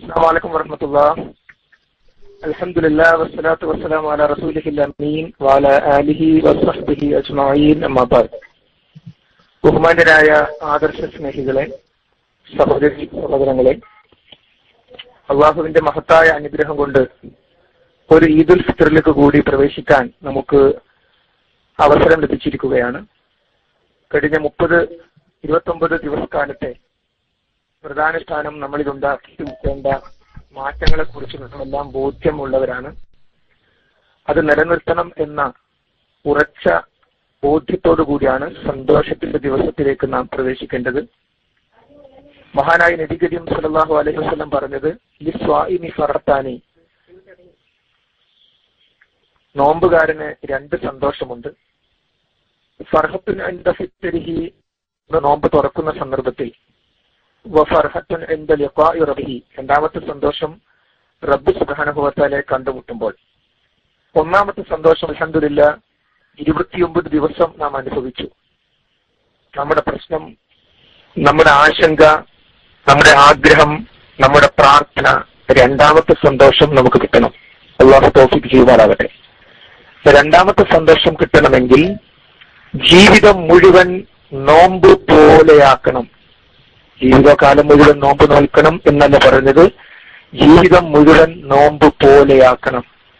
السلام عليكم ورحمة الله الحمد لله والصلاة والسلام على رسوله الأمين وعلى آله وصحبه أجمعين أما بعد ബഹുമാന്യരായ ആദർശ സ്നേഹികളെ സഹോദരി സഹോദരങ്ങളെ അള്ളാഹുവിന്റെ മഹത്തായ അനുഗ്രഹം കൊണ്ട് ഒരു ഈദുൽ ഫിത്തറിലേക്ക് കൂടി പ്രവേശിക്കാൻ നമുക്ക് അവസരം ലഭിച്ചിരിക്കുകയാണ് കഴിഞ്ഞ മുപ്പത് ഇരുപത്തൊമ്പത് ദിവസക്കാലത്തെ പ്രധാനുഷ്ഠാനം നമ്മളിൽ ഉണ്ടാക്കിയിരിക്കേണ്ട മാറ്റങ്ങളെ കുറിച്ച് നമ്മളെല്ലാം ബോധ്യമുള്ളവരാണ് അത് നിലനിർത്തണം എന്ന ഉറച്ച ബോധ്യത്തോടു കൂടിയാണ് സന്തോഷത്തിന്റെ ദിവസത്തിലേക്ക് നാം പ്രവേശിക്കേണ്ടത് മഹാനായ നബിഗരിയും സല്ലല്ലാഹു അലൈഹി വസല്ലം പറഞ്ഞത് ലിസ്വാഇനി ഫറത്താനി നോമ്പുകാരന് രണ്ട് സന്തോഷമുണ്ട് ഫർഹത്തുൻ അൻദ ഫിത്തരിഹി നോമ്പ് തുറക്കുന്ന സന്ദർഭത്തിൽ വഫർഹത്തുൻ എന്റെ ലിഖാഇ റബ്ബിഹി രണ്ടാമത്തെ സന്തോഷം റബ്ബ് സുബ്ഹാനഹു കണ്ടുമുട്ടുമ്പോൾ ഒന്നാമത്തെ സന്തോഷം അൽഹംദുലില്ല ഇരുപത്തിയൊമ്പത് ദിവസം നാം അനുഭവിച്ചു നമ്മുടെ പ്രശ്നം നമ്മുടെ ആശങ്ക നമ്മുടെ ആഗ്രഹം നമ്മുടെ പ്രാർത്ഥന രണ്ടാമത്തെ സന്തോഷം നമുക്ക് കിട്ടണം അള്ളാഹു തോഫിക്ക് ചെയ്യുവാനാകട്ടെ രണ്ടാമത്തെ സന്തോഷം കിട്ടണമെങ്കിൽ ജീവിതം മുഴുവൻ നോമ്പ് പോലെയാക്കണം ജീവിതകാലം മുഴുവൻ നോമ്പ് നോൽക്കണം എന്നല്ല പറഞ്ഞത് ജീവിതം മുഴുവൻ നോമ്പ് പോലെയാക്കണം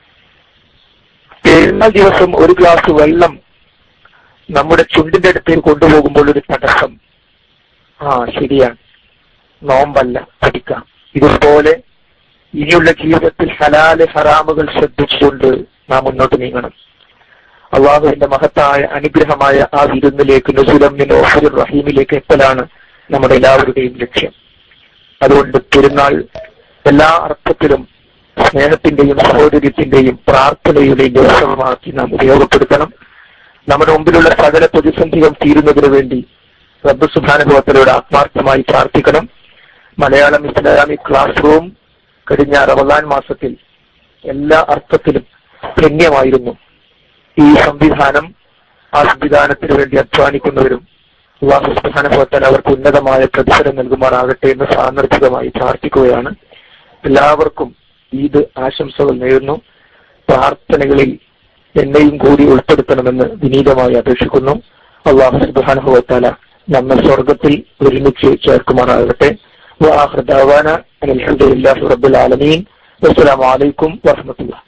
പെരുന്നാൾ ദിവസം ഒരു ഗ്ലാസ് വെള്ളം നമ്മുടെ ചുണ്ടിന്റെ അടുത്തേക്ക് കൊണ്ടുപോകുമ്പോൾ ഒരു തടസ്സം ആ ശരിയാണ് നോമ്പല്ല പഠിക്കാം ഇതുപോലെ ഇനിയുള്ള ജീവിതത്തിൽ ഹലാല് ഹറാമുകൾ ശ്രദ്ധിച്ചുകൊണ്ട് നാം മുന്നോട്ട് നീങ്ങണം അള്ളാഹുവിന്റെ മഹത്തായ അനുഗ്രഹമായ ആ വിരുന്നിലേക്ക് നസുലമ്മിൻ ഓഫർ റഹീമിലേക്ക് എത്തലാണ് നമ്മുടെ എല്ലാവരുടെയും ലക്ഷ്യം അതുകൊണ്ട് പെരുന്നാൾ എല്ലാ അർത്ഥത്തിലും സ്നേഹത്തിന്റെയും സഹോദര്യത്തിന്റെയും പ്രാർത്ഥനയുടെയും ദിവസമാക്കി നാം ഉപയോഗപ്പെടുത്തണം നമ്മുടെ മുമ്പിലുള്ള സകല പ്രതിസന്ധികൾ തീരുന്നതിനു വേണ്ടി റബ്ബ് സുധാനുഭവത്തിലൂടെ ആത്മാർത്ഥമായി പ്രാർത്ഥിക്കണം മലയാളം ഇസ്ലാമിക് ക്ലാസ് റൂം കഴിഞ്ഞ റമദാൻ മാസത്തിൽ എല്ലാ അർത്ഥത്തിലും ധന്യമായിരുന്നു ഈ സംവിധാനം ആ സംവിധാനത്തിന് വേണ്ടി അധ്വാനിക്കുന്നവരും അള്ളാഹു സുധാനുഭവത്താൽ അവർക്ക് ഉന്നതമായ പ്രതിഫലം നൽകുമാറാകട്ടെ എന്ന് സാന്ദർഭികമായി പ്രാർത്ഥിക്കുകയാണ് എല്ലാവർക്കും ഈദ് ആശംസകൾ നേരുന്നു പ്രാർത്ഥനകളിൽ എന്നെയും കൂടി ഉൾപ്പെടുത്തണമെന്ന് വിനീതമായി അപേക്ഷിക്കുന്നു അള്ളാഹു സുബാനുഭവത്താല നമ്മെ സ്വർഗത്തിൽ ഒരുമിച്ച് ചേർക്കുമാറാകട്ടെ വാഹൃദാവാന അലഹദില്ലാഹി റബ്ബുൽ ആലമീൻ വസ്സലാമു അലൈക്കും വറഹമത്തുള്ള